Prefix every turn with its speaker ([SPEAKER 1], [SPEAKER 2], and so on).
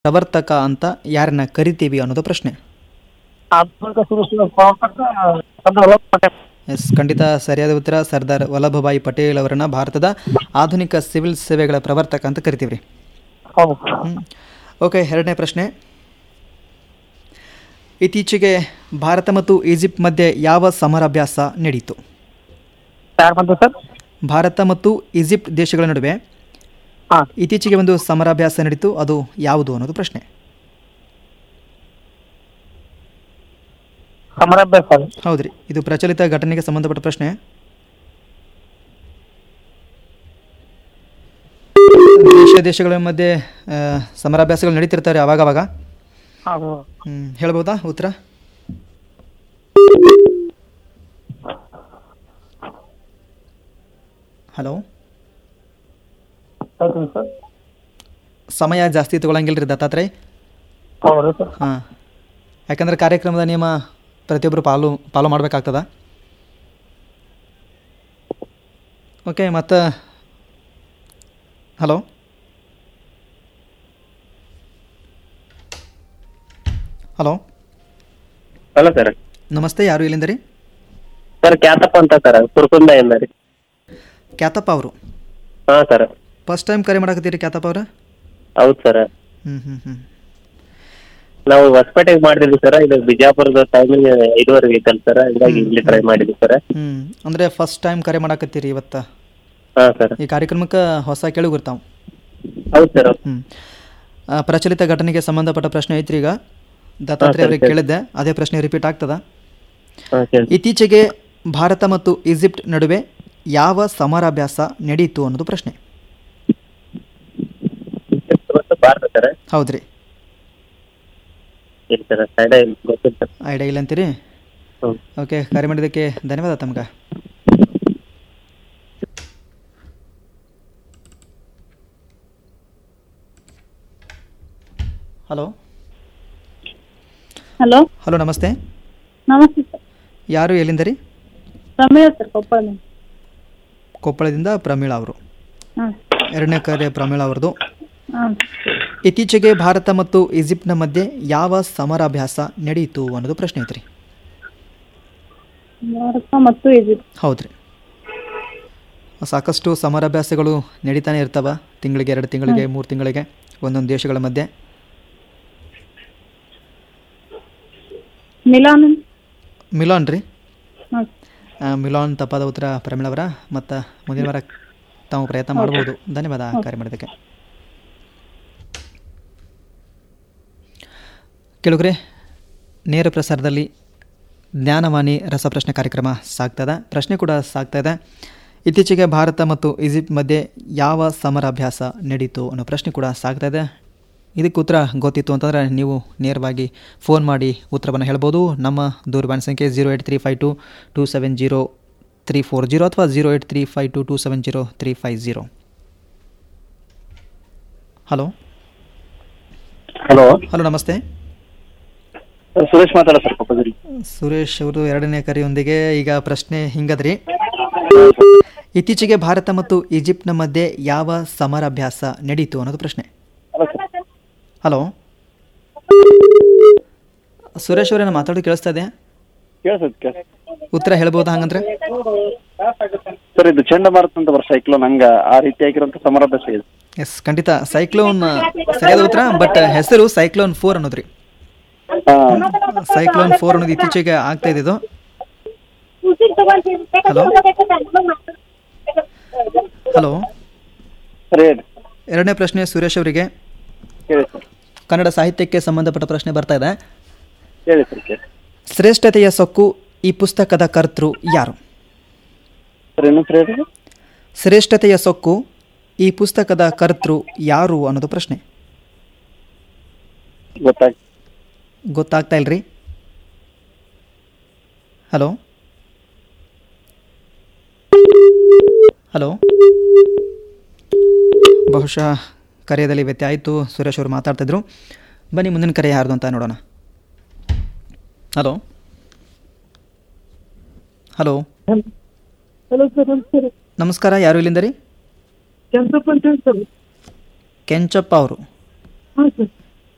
[SPEAKER 1] ಪ್ರವರ್ತಕ ಅಂತ ಯಾರನ್ನ ಕರಿತೀವಿ ಅನ್ನೋದು ಪ್ರಶ್ನೆ
[SPEAKER 2] ಆಧುನಿಕ ಸುರಕ್ಷಿತ ಪ್ರವರ್ತಕ ಸರ್ದಾರ್ ವಲ್ಲಭ ಪಟೇಲ್
[SPEAKER 1] ಎಸ್ ಖಂಡಿತ ಸರಿಯಾದ ಉತ್ತರ ಸರ್ದಾರ್ ವಲ್ಲಭಭಾಯಿ ಪಟೇಲ್ ಅವರನ್ನ ಭಾರತದ ಆಧುನಿಕ ಸಿವಿಲ್ ಸೇವೆಗಳ ಪ್ರವರ್ತಕ ಅಂತ ಕರಿತೀವಿ ರೀ
[SPEAKER 2] ಹೌದು
[SPEAKER 1] ಓಕೆ ಎರಡನೇ ಪ್ರಶ್ನೆ ಇತ್ತೀಚೆಗೆ ಭಾರತ ಮತ್ತು ಈಜಿಪ್ಟ್ ಮಧ್ಯೆ ಯಾವ ಸಮರಾಭ್ಯಾಸ ನಡೀತು
[SPEAKER 2] ಯಾರು ಬಂತು ಸರ್
[SPEAKER 1] ಭಾರತ ಮತ್ತು ಈಜಿಪ್ಟ್ ದೇಶಗಳ ನಡುವೆ
[SPEAKER 2] ಹಾಂ
[SPEAKER 1] ಇತ್ತೀಚೆಗೆ ಒಂದು ಸಮರಾಭ್ಯಾಸ ನಡೀತು ಅದು ಯಾವುದು ಅನ್ನೋದು ಪ್ರಶ್ನೆ
[SPEAKER 2] ಸಮರಾಭ್ಯಾಸ ಅದು.
[SPEAKER 1] ಹೌದ್ರಿ ಇದು ಪ್ರಚಲಿತ ಘಟನೆಗೆ ಸಂಬಂಧಪಟ್ಟ ಪ್ರಶ್ನೆ ದೇಶ ದೇಶಗಳ ಮಧ್ಯೆ ಆ, ಸಮರಾಭ್ಯಾಸಗಳು ನಡೀತಿರ್ತಾರೆ ಅವಾಗವಾಗ
[SPEAKER 2] ಹೌದು
[SPEAKER 1] ಹ್ಮ್, ಹೇಳ್ಬೋದಾ ಉತ್ತರ ಹಲೋ
[SPEAKER 2] ಹೇಳ್ತೀನಿ ಸರ್
[SPEAKER 1] ಸಮಯ ಜಾಸ್ತಿ ತಗೊಳಂಗಿಲ್ಲ ರೀ ದತ್ತಾತ್ರೇಯ
[SPEAKER 2] ಹೌದು ಸರ್
[SPEAKER 1] ಹಾಂ ಯಾಕಂದ್ರೆ ಕಾರ್ಯಕ್ರಮದ ನಿಯಮ ಪ್ರತಿಯೊಬ್ಬರು ಪಾಲು ಫಾಲೋ ಮಾಡಬೇಕಾಗ್ತದ ಓಕೆ ಮತ್ತು ಹಲೋ ಹಲೋ
[SPEAKER 3] ಹಲೋ ಸರ್
[SPEAKER 1] ನಮಸ್ತೆ ಯಾರು ಇಲ್ಲಿಂದ ರೀ
[SPEAKER 3] ಸರ್ ಕ್ಯಾತಪ್ಪ ಅಂತ ಸರ್ ಸುರ್ಕುಂದೆಯಿಂದ ರೀ
[SPEAKER 1] ಕ್ಯಾತಪ್ಪ ಅವರು
[SPEAKER 3] ಹಾಂ ಸರ್
[SPEAKER 1] ಫಸ್ಟ್ ಟೈಮ್ ಕರೆ ಮಾಡಕತ್ತೀರಿ ಕ್ಯಾತಪ್ಪ ಅವ್ರ
[SPEAKER 3] ಹೌದು ಸರ್
[SPEAKER 1] ಹ್ಞೂ ಹ್ಞೂ ಹ್ಞೂ
[SPEAKER 3] ನಾವು ಹೊಸಪೇಟೆಗೆ ಮಾಡಿದ್ವಿ ಸರ್ ಇದು ಬಿಜಾಪುರದ ಟೈಮಿಂಗ್ ಐದುವರೆಗೆ ಇತ್ತಲ್ಲ ಸರ್ ಹೀಗಾಗಿ ಇಲ್ಲಿ ಟ್ರೈ ಮಾಡಿದ್ವಿ ಸರ್
[SPEAKER 1] ಹ್ಞೂ ಅಂದರೆ ಫಸ್ಟ್ ಟೈಮ್ ಕರೆ ಮಾಡಕತ್ತೀರಿ ಇವತ್ತು
[SPEAKER 3] ಹಾಂ ಸರ್
[SPEAKER 1] ಈ ಕಾರ್ಯಕ್ರಮಕ್ಕೆ ಹೊಸ ಕೇಳು ಬರ್ತಾವೆ
[SPEAKER 3] ಹೌದು ಸರ್
[SPEAKER 1] ಹ್ಞೂ ಪ್ರಚಲಿತ ಘಟನೆಗೆ ಸಂಬಂಧಪಟ್ಟ ಪ್ರಶ್ನೆ ಐತ್ರಿ ಈಗ ದತ್ತಾತ್ರೇಯ ಅವರಿಗೆ ಕೇಳಿದ್ದೆ ಅದೇ ಪ್ರಶ್ನೆ ರಿಪೀಟ್ ಆಗ್ತದ
[SPEAKER 3] ಹಾಂ ಸರ್
[SPEAKER 1] ಇತ್ತೀಚೆಗೆ ಭಾರತ ಮತ್ತು ಈಜಿಪ್ಟ್ ನಡುವೆ ಯಾವ ಸಮರಾಭ್ಯಾಸ ನಡೀತು ಅನ್ನೋದು ಪ್ರಶ್ನೆ
[SPEAKER 3] ಮತ್ತು ಭಾರತ ಸರ್
[SPEAKER 1] ಹೌದ್ರಿ
[SPEAKER 3] ಇಲ್ಲ ಸರ್ ಸೈಡ್ ಗೊತ್ತಿಲ್ಲ ಸರ್
[SPEAKER 1] ಐಡಿಯಾ ಇಲ್ಲ ಅಂತೀರಿ
[SPEAKER 3] ಹ್ಞೂ
[SPEAKER 1] ಓಕೆ ಕರೆ ಮಾಡಿದ್ದಕ್ಕೆ ಧನ್ಯವಾದ ತಮ್ಗೆ ಹಲೋ
[SPEAKER 4] ಹಲೋ
[SPEAKER 1] ಹಲೋ ನಮಸ್ತೆ
[SPEAKER 4] ನಮಸ್ತೆ ಸರ್
[SPEAKER 1] ಯಾರು ಎಲ್ಲಿಂದ ರೀ
[SPEAKER 4] ರಮೇಶ ಸರ್ ಕೊಪ್ಪಳದಿಂದ
[SPEAKER 1] ಕೊಪ್ಪಳದಿಂದ ಪ್ರಮೀಳಾ ಅವರು
[SPEAKER 4] ಹಾಂ
[SPEAKER 1] ಎರಡನೇ ಕರೆ ಪ್ರಮೀಳಾ ಅವ್ರದ್ದು
[SPEAKER 4] ಹಾಂ
[SPEAKER 1] ಇತ್ತೀಚೆಗೆ ಭಾರತ ಮತ್ತು ಈಜಿಪ್ಟ್ನ ಮಧ್ಯೆ ಯಾವ ಸಮರಾಭ್ಯಾಸ ನಡೆಯಿತು ಅನ್ನೋದು ಪ್ರಶ್ನೆ ಐತ್ರಿ
[SPEAKER 4] ಭಾರತ ಮತ್ತು ಈಜಿಪ್ಟ್
[SPEAKER 1] ಹೌದ್ರಿ ಸಾಕಷ್ಟು ಸಮರಾಭ್ಯಾಸಗಳು ನಡೀತಾನೆ ಇರ್ತಾವ ತಿಂಗಳಿಗೆ ಎರಡು ತಿಂಗಳಿಗೆ ಮೂರು ತಿಂಗಳಿಗೆ ಒಂದೊಂದು ದೇಶಗಳ ಮಧ್ಯೆ
[SPEAKER 4] ಮಿಲಾನ್
[SPEAKER 1] ಮಿಲಾನ್ ರೀ
[SPEAKER 4] ಹಾಂ
[SPEAKER 1] ಆ, ಮಿಲಾನ್ ತಪ್ಪಾದ ಉತ್ತರ ಪ್ರಮೀಳವರ ಮತ್ತು ಮುಂದಿನ ವಾರ ತಾವು ಪ್ರಯತ್ನ ಮಾಡ್ಬೋದು ಧನ್ಯವಾದ ಕಾರ್ಯ ಮಾಡಿದ್ದಕ್ಕೆ ಕೆಳಗರೆ ನೇರ ಪ್ರಸಾರದಲ್ಲಿ ಜ್ಞಾನವಾಣಿ ರಸಪ್ರಶ್ನೆ ಕಾರ್ಯಕ್ರಮ ಸಾಗ್ತದ ಪ್ರಶ್ನೆ ಕೂಡ ಸಾಗ್ತಾ ಇದೆ ಇತ್ತೀಚೆಗೆ ಭಾರತ ಮತ್ತು ಈಜಿಪ್ಟ್ ಮಧ್ಯೆ ಯಾವ ಸಮರಾಭ್ಯಾಸ ನಡೀತು ಅನ್ನೋ ಪ್ರಶ್ನೆ ಕೂಡ ಸಾಗ್ತಾ ಇದೆ ಇದಕ್ಕೆ ಉತ್ತರ ಗೊತ್ತಿತ್ತು ಅಂತಂದರೆ ನೀವು ನೇರವಾಗಿ ಫೋನ್ ಮಾಡಿ ಉತ್ತರವನ್ನು ಹೇಳ್ಬೋದು ನಮ್ಮ ದೂರವಾಣಿ ಸಂಖ್ಯೆ zero eight three five two two seven zero three four zero ಅಥವಾ zero eight three five two two seven zero three five zero hello
[SPEAKER 3] hello
[SPEAKER 1] hello ನಮಸ್ತೆ
[SPEAKER 3] ಸುರೇಶ್ ಮಾತಾಡ ಸರ್ ಕೊಪ್ಪದಲ್ಲಿ
[SPEAKER 1] ಸುರೇಶ್ ಅವರು ಎರಡನೇ ಕರೆಯೊಂದಿಗೆ ಈಗ ಪ್ರಶ್ನೆ ಹಿಂಗದ್ರಿ ಇತ್ತೀಚೆಗೆ ಭಾರತ ಮತ್ತು ಈಜಿಪ್ಟ್ನ ಮಧ್ಯೆ ಯಾವ ಸಮರಾಭ್ಯಾಸ ನಡೀತು ಅನ್ನೋದು ಪ್ರಶ್ನೆ ಹಲೋ ಸುರೇಶ್ ಅವರೇನು ಮಾತಾಡೋದು ಕೇಳಿಸ್ತಾ ಇದೆ
[SPEAKER 5] ಕೇಳಿಸುತ್ತೆ
[SPEAKER 1] ಉತ್ತರ ಹೇಳ್ಬೋದಾ ಹಂಗಂದ್ರೆ
[SPEAKER 5] ಸರ್ ಇದು ಚಂಡಮಾರುತ ಅಂತ ಬರೋ ಸೈಕ್ಲೋನ್ ಹಂಗ ಆ ರೀತಿಯಾಗಿರೋಂಥ ಸಮರಾಭ್ಯಾಸ ಇದೆ
[SPEAKER 1] ಎಸ್ ಖಂಡಿತ ಸೈಕ್ಲೋನ್ ಸರಿಯಾದ ಉತ್ತರ ಬಟ್ ಹೆಸರು ಸೈಕ್ಲೋನ್ ಫೋರ್ ಅನ್ನೋದ್ರಿ
[SPEAKER 5] ಹಾ
[SPEAKER 1] ಸೈಕ್ಲೋನ್ ಫೋರ್ ಅನ್ನೋದು ಇತ್ತೀಚೆಗೆ ಆಗ್ತಾ ಇದ್ದಿದ್ದು ಹಲೋ ಹಲೋ
[SPEAKER 5] ಸರಿ ಹೇಳಿ
[SPEAKER 1] ಎರಡನೇ ಪ್ರಶ್ನೆ ಸುರೇಶ್ ಅವರಿಗೆ
[SPEAKER 5] ಹೇಳಿ ಸರ್
[SPEAKER 1] ಕನ್ನಡ ಸಾಹಿತ್ಯಕ್ಕೆ ಸಂಬಂಧಪಟ್ಟ ಪ್ರಶ್ನೆ ಬರ್ತಾ ಇದೆ
[SPEAKER 5] ಹೇಳಿ ಸರ್ ಕೇಳಿ
[SPEAKER 1] ಶ್ರೇಷ್ಠತೆಯ ಸೊಕ್ಕು ಈ ಪುಸ್ತಕದ ಕರ್ತೃ ಯಾರು
[SPEAKER 5] ಸರ್ ಇನ್ನೊಂದು ಸರಿ ಹೇಳಿ
[SPEAKER 1] ಶ್ರೇಷ್ಠತೆಯ ಸೊಕ್ಕು ಈ ಪುಸ್ತಕದ ಕರ್ತೃ ಯಾರು ಅನ್ನೋದು ಪ್ರಶ್ನೆ
[SPEAKER 5] ಗೊತ್ತಾಯ್ತು
[SPEAKER 1] ಗೊತ್ತಾಗ್ತಾ ಇಲ್ರಿ ಹಲೋ ಹಲೋ ಬಹುಶಃ ಕರೆಯದಲ್ಲಿ ವ್ಯತ್ಯಯ ಆಯಿತು ಸುರೇಶ್ ಅವರು ಮಾತಾಡ್ತಿದ್ರು ಬನ್ನಿ ಮುಂದಿನ ಕರೆ ಯಾರ್ದು ಅಂತ ನೋಡೋಣ ಹಲೋ ಹಲೋ
[SPEAKER 2] ಹಲೋ ಸರ್ ನಮಸ್ಕಾರ
[SPEAKER 1] ನಮಸ್ಕಾರ ಯಾರು ಇಲ್ಲಿಂದ ರೀ
[SPEAKER 2] ಕೆಂಪಪ್ಪ ಅಂತ ಹೇಳಿ ಸರ್
[SPEAKER 1] ಕೆಂಚಪ್ಪ ಅವರು
[SPEAKER 2] ಹಾಂ ಸರ್